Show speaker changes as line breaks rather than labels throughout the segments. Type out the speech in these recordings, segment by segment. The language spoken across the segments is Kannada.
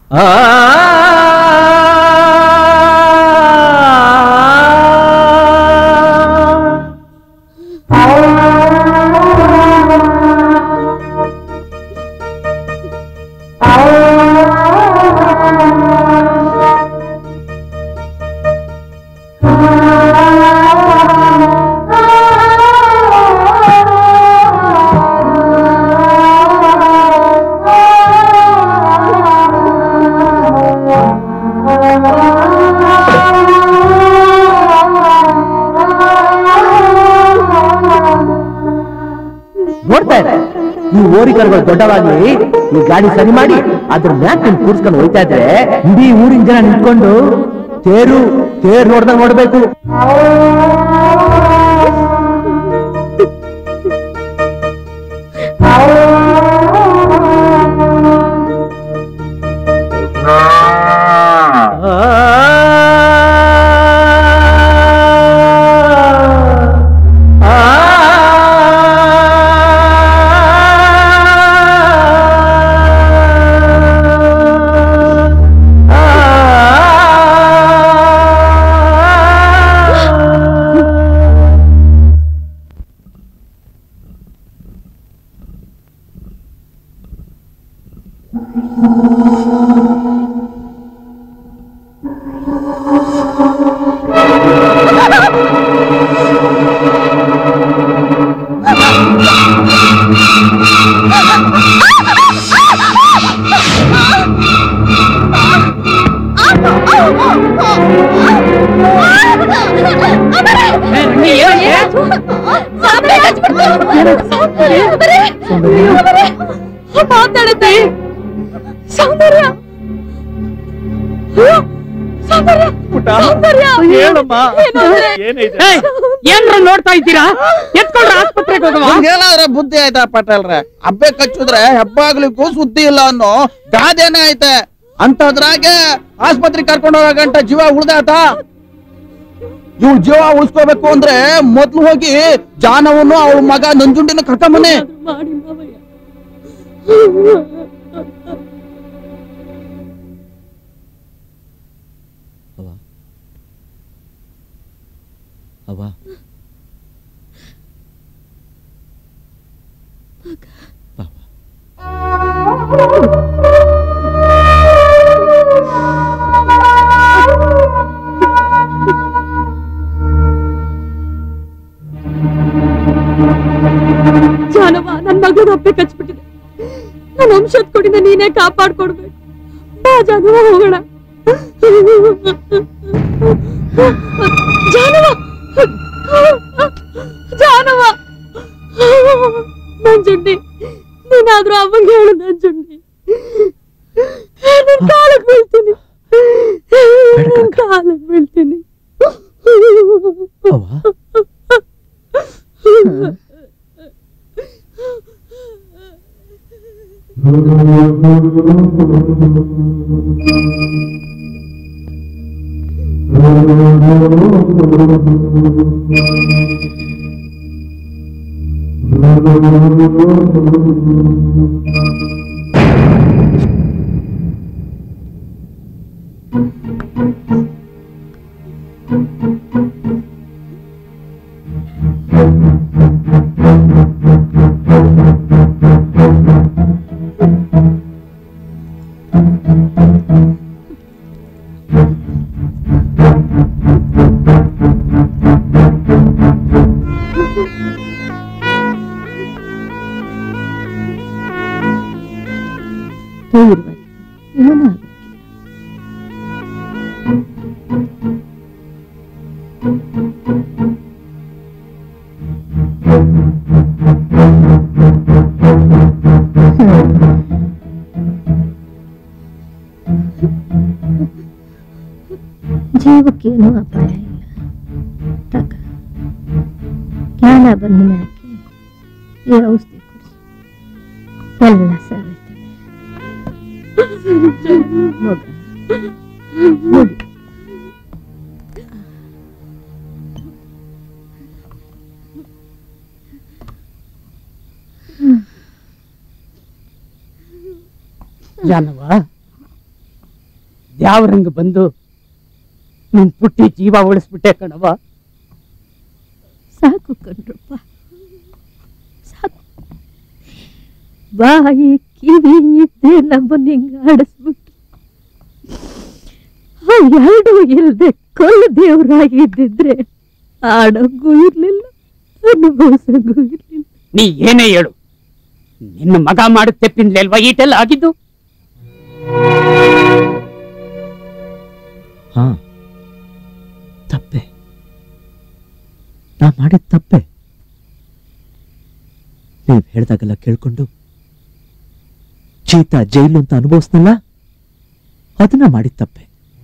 ನೋಡ್ತಾ ಇದ್ದೆ ಈ ಓರಿಕರುಗಳು ದೊಡ್ಡವಾಗ್ಲಿ ಈ ಗಾಡಿ ಸರಿ ಮಾಡಿ ಅದ್ರ ಮ್ಯಾಕ್ ನಿನ್ ಕೂರ್ಸ್ಕೊಂಡು ಹೋಯ್ತಾ ಇದ್ರೆ ಇಡೀ ಊರಿನ ಜನ ನಿಂತ್ಕೊಂಡು ತೇರು ತೇರು ನೋಡ್ದಂಗ್ ನೋಡ್ಬೇಕು
ಮಾತಾಡುತ್ತೆ ಸೌಂದರ್ಯ ಸೌಂದರ್ಯ ಸೌಂದರ್ಯ
ಹೇಳಮ್ಮ.
ಏನು ಅಂದ್ರೆ?
ಏನಿದೆ?
ಏನ್ರ ನೋಡ್ತಾ ಇದ್ದೀರಾ ಎತ್ಕೊಂಡ್ರೆ ಆಸ್ಪತ್ರೆಗೆ ಹೋಗವಾ
ಏನಾದ್ರೆ ಬುದ್ಧಿ ಆಯ್ತಾ ಪಟೇಲ್ರೆ ಹಬ್ಬೆ ಕಚ್ಚಿದ್ರೆ ಹೆಬ್ಬಾಗ್ಲಿಕ್ಕೂ ಸುದ್ದಿ ಇಲ್ಲ ಅನ್ನೋ ಗಾದೆನೇ ಐತೆ ಅಂತದ್ರಾಗೆ ಆಸ್ಪತ್ರೆಗೆ ಕರ್ಕೊಂಡು ಹೋಗೋ ಗಂಟ ಜೀವ ಉಳ್ದಾತ ಇವ್ ಜೀವ ಉಳಿಸ್ಕೋಬೇಕು ಅಂದ್ರೆ ಮೊದ್ಲು ಹೋಗಿ ಜಾನವನ್ನು ಅವಳ ಮಗ ನಂಜುಂಡಿನ ಕರ್ಕೊಂಬನ್ನಿ
ಮಾಡಿ ಮಾವಯ್ಯ
ಅವ್ವ
ಜಾನವ ನನ್ ಮಗನ ಅಪ್ಪೆ ಕಚ್ಬಿಟ್ಟಿದೆ ನನ್ನ ವಂಶದ ಕೊಡಿನ ನೀನೇ ಕಾಪಾಡ್ಕೊಡ್ಬೇಕು ಬಾ ಜಾನವ ಹೋಗೋಣ ಜಾನವ ಜಾನವ ನಂಜುಂಡಿ ನೀನಾದ್ರೂ ಅಮ್ಮಂಗೆ ಹೇಳು ನಂಜುಂಡಿ ನಿನ್ ಕಾಲಕ್ ಬೀಳ್ತೀನಿ ನಿನ್ ಕಾಲಕ್ ಬೀಳ್ತೀನಿ
ಧೈರ್ಯವಾಗಿ ಏನೂ ಆಗಲ್ಲ. ಜೀವಕ್ಕೇನು ಅಪಾಯ ಇಲ್ಲ ತಕ ಜ್ಞಾನ ಬಂದ ಮ್ಯಾಕೆ ಈ ಔಷಧಿ ಕುಡಿಸು ಎಲ್ಲ ಸರಿ ಮಗ ನೋಡಿ
ಜಾನವ ದ್ಯಾವ್ರಂಗ್ ಬಂದು ನಿನ್ ಪುಟ್ಟಿ ಜೀವ ಉಳಿಸ್ಬಿಟ್ಟೆ ಕಣವ
ಸಾಕು ಕಣ್ರಪ್ಪ ಸಾಕು ಬಾಯಿ ಕಿವಿ ಇದ್ದೆ ನಮ್ಮನ್ನ ಹಿಂಗ ಆಡಿಸ್ಬಿಟ್ಟು ಎರಡು ಇಲ್ದೆ ಕೊಲ್ಲು ದೇವರಾಗಿದ್ದಿದ್ರೆ ಆಡೋಕ್ಕೂ ಇರ್ಲಿಲ್ಲ ಅನುಭವಿಸೋಕ್ಕೂ ಇರ್ಲಿಲ್ಲ
ನೀ ಏನೇ ಹೇಳು ನಿನ್ನ ಮಗ ಮಾಡಿದ ತೆಪ್ಪಿಂದ್ಲೇ ಅಲ್ವಾ ಈಟೆಲ್ಲ ಆಗಿದ್ದು
ಹಾ ತಪ್ಪೆ ನಾ ಮಾಡಿದ ತಪ್ಪೆ ನೀವ್ ಹೇಳ್ದಾಗೆಲ್ಲ ಕೇಳ್ಕೊಂಡು ಚೀತಾ ಜೈಲು ಅಂತ ಅನುಭವಿಸ್ನಲ್ಲ ಅದನ್ನ ಮಾಡಿದ ತಪ್ಪೆ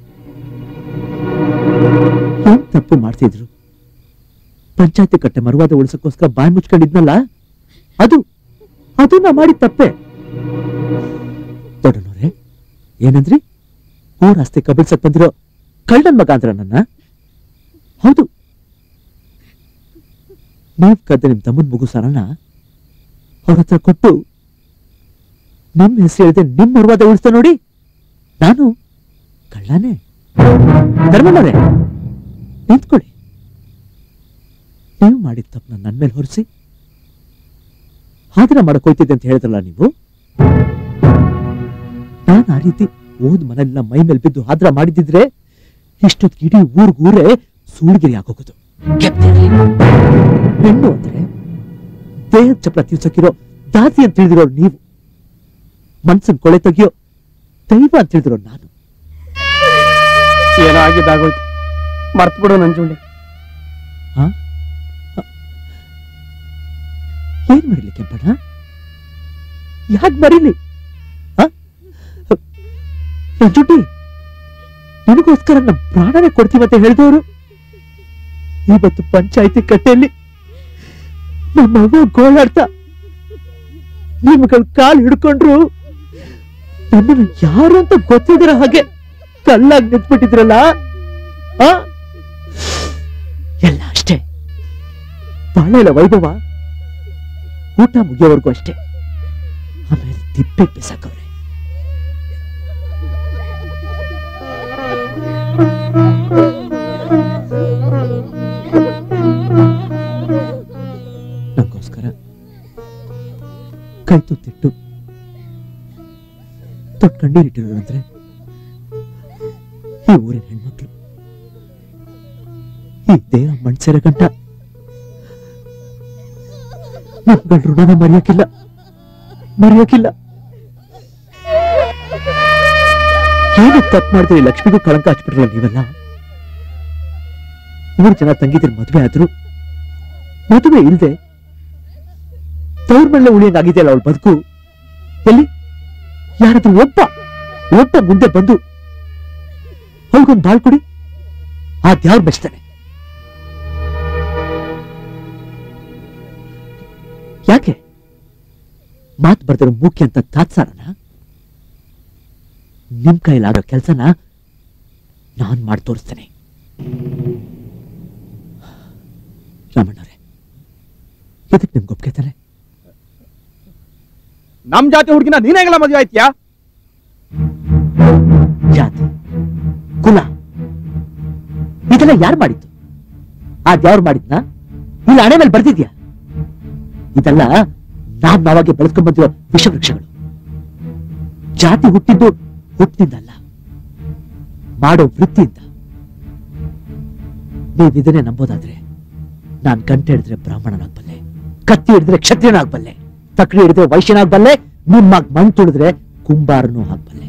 ಏನ್ ತಪ್ಪು ಮಾಡ್ತಿದ್ರು ಪಂಚಾಯತಿ ಕಟ್ಟೆ ಮರುವಾದ ಉಳಿಸಕ್ಕೋಸ್ಕರ ಬಾಯಿ ಮುಚ್ಕೊಂಡಿದ್ನಲ್ಲ ಅದು ಅದು ನಾ ಮಾಡಿದ ತಪ್ಪೆ ದೊಡ್ಡನವ್ರೆ ಏನಂದ್ರಿ ಊರ್ ಆಸ್ತಿ ಕಬಳ್ಸಕ್ ಬಂದಿರೋ ಕಳ್ಳನ್ ಮಗ ಅಂದ್ರ ನನ್ನ ಹೌದು ನೀವ್ ಕದ್ದ ನಿಮ್ ತಮ್ಮನ್ ಮಗು ಸರನ ಅವ್ರ ಹತ್ರ ಕೊಟ್ಟು ನಿಮ್ ಹೆಸರು ಹೇಳಿದೆ ನಿಮ್ ಮರುವಾದ ಉಳಿಸ್ತ ನೋಡಿ ನಾನು ಕಳ್ಳನೇ ಧರ್ಮಣ್ಣವ್ರೆ ನಿಂತ್ಕೊಳ್ಳಿ ನೀವು ಮಾಡಿದ ತಪ್ಪನ್ನ ನನ್ ಮೇಲೆ ಹೊರಿಸಿ ಹಾದಿನ ಮಾಡಕ್ ಹೋಯ್ತಿದ್ದೆ ಅಂತ ಹೇಳಿದ್ರಲ್ಲ ನೀವು ನಾನು ಆ ರೀತಿ ಓದ್ ಮನೆಲ್ಲ ಮೈ ಮೇಲೆ ಬಿದ್ದು ಹಾದ್ರ ಮಾಡಿದ್ದಿದ್ರೆ ಇಷ್ಟೊತ್ತಿಗೆ ಇಡೀ ಊರ್ಗೂರೇ ಸೂಳ್ಗಿರಿ ಆಗೋಗೋದು ಗೆಪ್ತಿರ್ಲಿ. ಹೆಣ್ಣು ಅಂದ್ರೆ ದೇಹದ ಚಪ್ಲ ತೀರ್ಸಕ್ಕಿರೋ ದಾಸಿ ಅಂತ ತಿಳಿದಿರೋ ನೀವು ಮನ್ಸನ್ ಕೊಳೆ ತೆಗಿಯೋ ದೈವ ಅಂತ ತಿಳಿದಿರೋ ನಾನು
ಏನೋ ಆಗಿದ್ದಾಗೋಯ್ತು ಮರ್ತು ಬಿಡು ನಂಜುಂಡೆ
ಹಾ ಏನ್ ಮರಿಲಿ ಕೆಂಪಣ್ಣ ಯಾಕೆ ಮರಿಲಿ ಜುಟಿ ನಿನಗೋಸ್ಕರ ನಮ್ಮ ಪ್ರಾಣನೇ ಕೊಡ್ತೀವಂತ ಹೇಳಿದವರು ಇವತ್ತು ಪಂಚಾಯತಿ ಕಟ್ಟೆಯಲ್ಲಿ ನಮ್ಮವ್ವ ಗೋಳಾಡ್ತಾ ನಿಮ್ಗಳ ಕಾಲ್ ಹಿಡ್ಕೊಂಡ್ರು ನನ್ನನ್ನು ಯಾರು ಅಂತ ಗೊತ್ತಿದ್ರ ಹಾಗೆ ಕಲ್ಲಾಗಿ ನಿಂತ್ಬಿಟ್ಟಿದ್ರಲ್ಲ ಆ ಎಲ್ಲ ಅಷ್ಟೇ ಬಾಳೆಲ ವೈಭವ ಊಟ ಮುಗಿಯೋವರೆಗೂ ಅಷ್ಟೇ ಆಮೇಲೆ ತಿಪ್ಪೆ ಬಿಸಾಕವ್ರೆ ನಂಗೋಸ್ಕರ ಕೈ ತುತ್ತಿಟ್ಟು ತೊಟ್ಟು ಕಣ್ಣೀರಿಟ್ಟಿರೋರಂದ್ರೆ ಈ ಊರಿನ ಹೆಣ್ಮಕ್ಳು ಈ ದೇಹ ಮಣ್ಸೆರ ಗಂಟ ನಮ್ಗಳ ಋಣನ ಮರೆಯೋಕಿಲ್ಲ ಮರೆಯೋಕಿಲ್ಲ ಏನು ತಪ್ಪು ಮಾಡಿದ್ರಿ ಲಕ್ಷ್ಮಿಗೂ ಕಳಂಕ ಹಚ್ಬಿಟ್ರಲ್ಲ ನೀವೆಲ್ಲ ಮೂರು ಜನ ತಂಗಿದ್ರ ಮದುವೆ ಆದ್ರು ಮದುವೆ ಇಲ್ದೆ ತವ್ರ ಮಳ್ಳೆ ಉಳಿಯಂಗಾಗಿದೆಯಲ್ಲ ಅವಳ ಬದುಕು ಎಲ್ಲಿ ಯಾರಾದ್ರೂ ಒಬ್ಬ ಒಬ್ಬ ಮುಂದೆ ಬಂದು ಅವಳಿಗೊಂದು ಬಾಳ್ ಕೊಡಿ ಆ ದ್ಯಾವ್ರು ಬೆಚ್ತಾನೆ ಯಾಕೆ ಮಾತು ಬರ್ದಿರೋ ಮುಖ್ಯ ಅಂತ ತಾತ್ಸಾರನ ನಿಮ್ ಕೈಲಾಗೋ ಕೆಲಸನ ನಾನ್ ಮಾಡಿ ತೋರಿಸ್ತೇನೆ ರಾಮಣ್ಣವ್ರೆ ಇದಕ್ಕೆ ನಿಮ್ಗೆ ಒಪ್ಪಿಗೆ ತಾನೆ
ನಮ್ ಜಾತಿ ಹುಡುಗಿನ ನೀನೇಗಲ್ಲ ಮದ್ವೆ ಆಯ್ತ್ಯಾ
ಜಾತಿ ಕುಲ ಇದೆಲ್ಲ ಯಾರು ಮಾಡಿದ್ದು ಆ ದೇವ್ರು ಮಾಡಿದ್ನ ಇಲ್ಲ ಹಣೆ ಮೇಲೆ ಬರ್ದಿದ್ಯಾ ಇದೆಲ್ಲ ನಾವ್ ನಾವಾಗೆ ಬೆಳೆಸ್ಕೊಂಡ್ ಬಂದಿರೋ ವಿಷವೃಕ್ಷಗಳು ಜಾತಿ ಹುಟ್ಟಿದ್ದು ಹುಟ್ಟಿದ್ದಲ್ಲ ಮಾಡೋ ವೃತ್ತಿಯಿಂದ ನೀವ್ ಇದನ್ನೇ ನಂಬೋದಾದ್ರೆ ನಾನ್ ಗಂಟೆ ಹಿಡಿದ್ರೆ ಬ್ರಾಹ್ಮಣನಾಗ್ಬಲ್ಲೆ ಕತ್ತಿ ಹಿಡಿದ್ರೆ ಕ್ಷತ್ರಿಯನಾಗ್ಬಲ್ಲೆ ತಕ್ಕಡಿ ಹಿಡಿದ್ರೆ ವೈಶ್ಯನಾಗ್ಬಲ್ಲೆ ನಿಮ್ಮಾಗ್ ಮಣ್ ತುಳಿದ್ರೆ ಕುಂಬಾರನೂ ಆಗ್ಬಲ್ಲೆ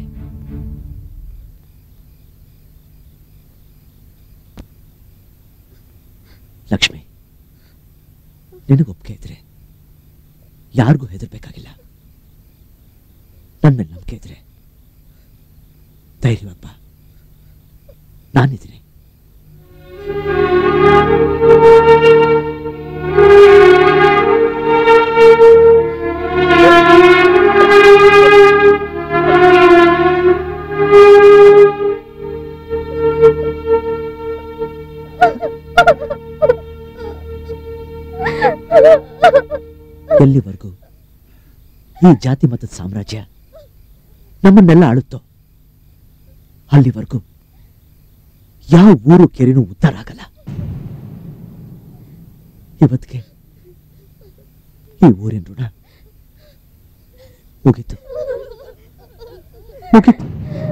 ಲಕ್ಷ್ಮಿ ನಿನಗೊಪ್ಪಿಗೆ ಇದ್ರೆ ಯಾರಿಗೂ ಹೆದರ್ಬೇಕಾಗಿಲ್ಲ ನನ್ನ ಮೇಲೆ ನಂಬಿಕೆ ಇದ್ರೆ ಧೈರ್ಯವಾಗಿ ಬಾ ನಾನಿದ್ದೀನಿ ಎಲ್ಲಿವರೆಗೂ ಈ ಜಾತಿ ಮತದ ಸಾಮ್ರಾಜ್ಯ ನಮ್ಮನ್ನೆಲ್ಲ ಆಳುತ್ತೋ ಅಲ್ಲಿವರೆಗೂ ಯಾವ ಊರು ಕೆರೆನೂ ಉದ್ಧಾರ ಆಗಲ್ಲ ಇವತ್ತಿಗೆ ಈ ಊರಿನ ಋಣ ಮುಗೀತು ಮುಗೀತು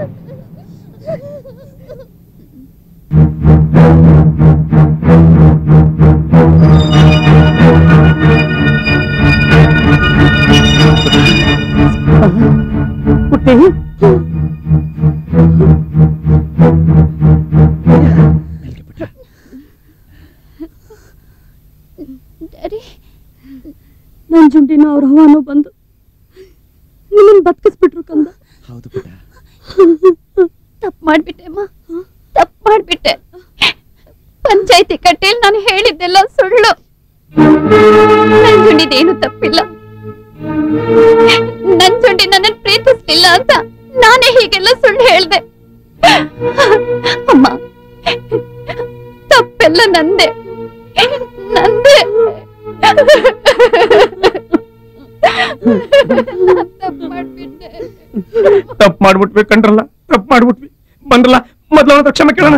ಪುಟ್ಟಿ
ಮೇಲ್ಗೆ ಬಿಟ್ಟ
ಡ್ಯಾಡಿ
ನಂಜುಂಡಿನ ಅವ್ರ ಹವಾನು ಬಂದು ನಿಮ್ಮನ್ ಬದುಕಿಸ್ಬಿಟ್ರು ಕಂದ
ಹೌದು ಪುಟ್ಟ
ತಪ್ಪು ಮಾಡ್ಬಿಟ್ಟೆ ಅಮ್ಮ ತಪ್ಪು ಮಾಡ್ಬಿಟ್ಟೆ ಪಂಚಾಯತಿ ಕಟ್ಟೆಯಲ್ಲಿ ನಾನು ಹೇಳಿದ್ದೆಲ್ಲ ಸುಳ್ಳು ನಂಜುಂಡಿದೇನು ತಪ್ಪಿಲ್ಲ ನಂಜುಂಡಿ ನನ್ನನ್ನು ಪ್ರೀತಿಸ್ಲಿಲ್ಲ ಅಂತ ನಾನೇ ಹೀಗೆಲ್ಲ ಸುಳ್ಳು ಹೇಳ್ದೆ ಅಮ್ಮ ತಪ್ಪೆಲ್ಲ ನಂದೆ ನಂದೆ ನಾನ್ ತಪ್ಪು ಮಾಡ್ಬಿಟ್ಟೆ
ತಪ್ಪು ಮಾಡ್ಬಿಟ್ವಿ ಕಂಡ್ರಲ್ಲ ತಪ್ಪು ಮಾಡ್ಬಿಟ್ವಿ ಬಂದ್ರಲ್ಲ ಮೊದ್ಲು ಅವನ ಕ್ಷಮೆ ಕೇಳೋಣ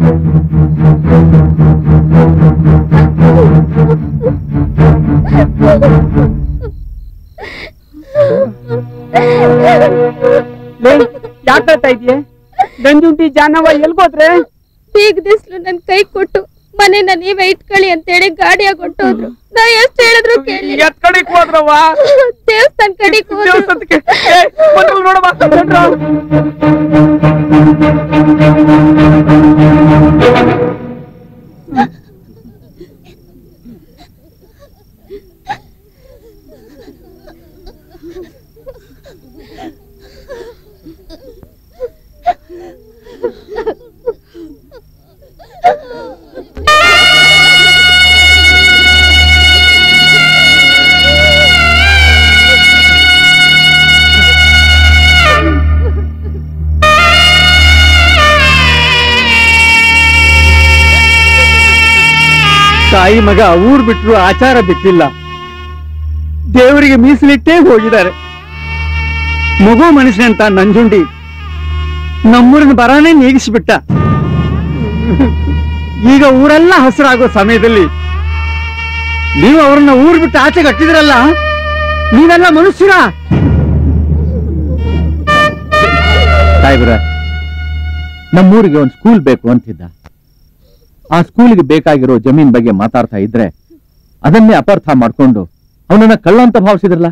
ಯಾಕೆ ಹೇಳ್ತಾ ಇದೀಯ ಗಂಜುಂಟಿ ಜಾನವ ಎಲ್ಗೋದ್ರೆ
ಬೀಗ ದಿಸ್ಲು ನನ್ ಕೈ ಕೊಟ್ಟು ಮನೆನ ನೀವೇ ಇಟ್ಕೊಳ್ಳಿ ಅಂತೇಳಿ ಗಾಡಿಯಾಗ ಹೊಟ್ಟೋದ್ರು ನಾ ಎಷ್ಟ್ ಹೇಳಿದ್ರು ಕೇಳಿ
ಎತ್ ಕಡೆಗ್ ಹೋದ್ರವ್ವ
ದೇವಸ್ಥಾನ ಕಡೆಗ್ ಹೋದ್ರು
ದೇವಸ್ಥಾನಕ್ಕೆ ಏ, ಬಂದ್ರಲ್ಲ ನೋಡವ್ವ, ಬಂದ್ರು.
ತಾಯಿ ಮಗ ಊರ್ ಬಿಟ್ರು ಆಚಾರ ಬಿಟ್ಟಿಲ್ಲ ದೇವರಿಗೆ ಮೀಸಲಿಟ್ಟೇ ಹೋಗಿದ್ದಾರೆ ಮಗು ಮನುಷ್ಯನಂತ ನಂಜುಂಡಿ ನಮ್ಮೂರಿನ ಬರಾನೇ ನೀಗಿಸ್ಬಿಟ್ಟ ಈಗ ಊರೆಲ್ಲ ಹಸಿರಾಗೋ ಸಮಯದಲ್ಲಿ ನೀವು ಅವ್ರನ್ನ ಊರ್ ಬಿಟ್ಟು ಆಚೆ ಕಟ್ಟಿದ್ರಲ್ಲ ನೀವೆಲ್ಲ ಮನುಷ್ಯರ
ಸಾಹೇಬ್ರ ನಮ್ಮೂರಿಗೆ ಒಂದು ಸ್ಕೂಲ್ ಬೇಕು ಅಂತಿದ್ದ ಆ ಸ್ಕೂಲಿಗೆ ಬೇಕಾಗಿರೋ ಜಮೀನ್ ಬಗ್ಗೆ ಮಾತಾಡ್ತಾ ಇದ್ರೆ ಅದನ್ನೇ ಅಪಾರ್ಥ ಮಾಡ್ಕೊಂಡು ಅವನನ್ನ ಕಳ್ಳ ಅಂತ ಭಾವಿಸಿದ್ರಲ್ಲ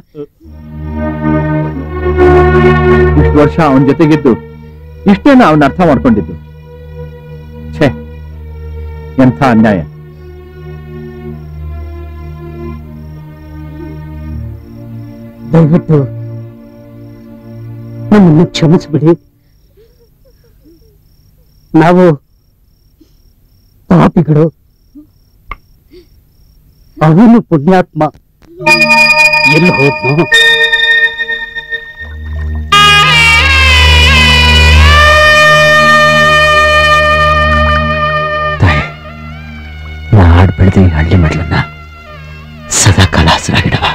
ಇಷ್ಟು ವರ್ಷ ಅವನ ಜೊತೆಗಿದ್ದು ಇಷ್ಟೇನ ಅವನ ಅರ್ಥ ಮಾಡ್ಕೊಂಡಿದ್ದು ಛೇ ಎಂಥ ಅನ್ಯಾಯ
ದಯವಿಟ್ಟು ನಮ್ಮನ್ನು ಕ್ಷಮಿಸ್ಬಿಡಿ ನಾವು ಪಾಪಿಗಳು ಅವನು ಪುಣ್ಯಾತ್ಮ ಎಲ್ಲಿ ಹೋದ್ನು
ತಾಯಿ ನಾಡ್ ಬೆಳೆದ ಈ ಹಳ್ಳಿ ಮಡ್ಲನ್ನ ಸದಾ ಕಾಲ ಹಸಿರಾಗಿಡವ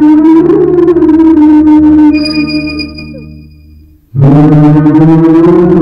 ಆ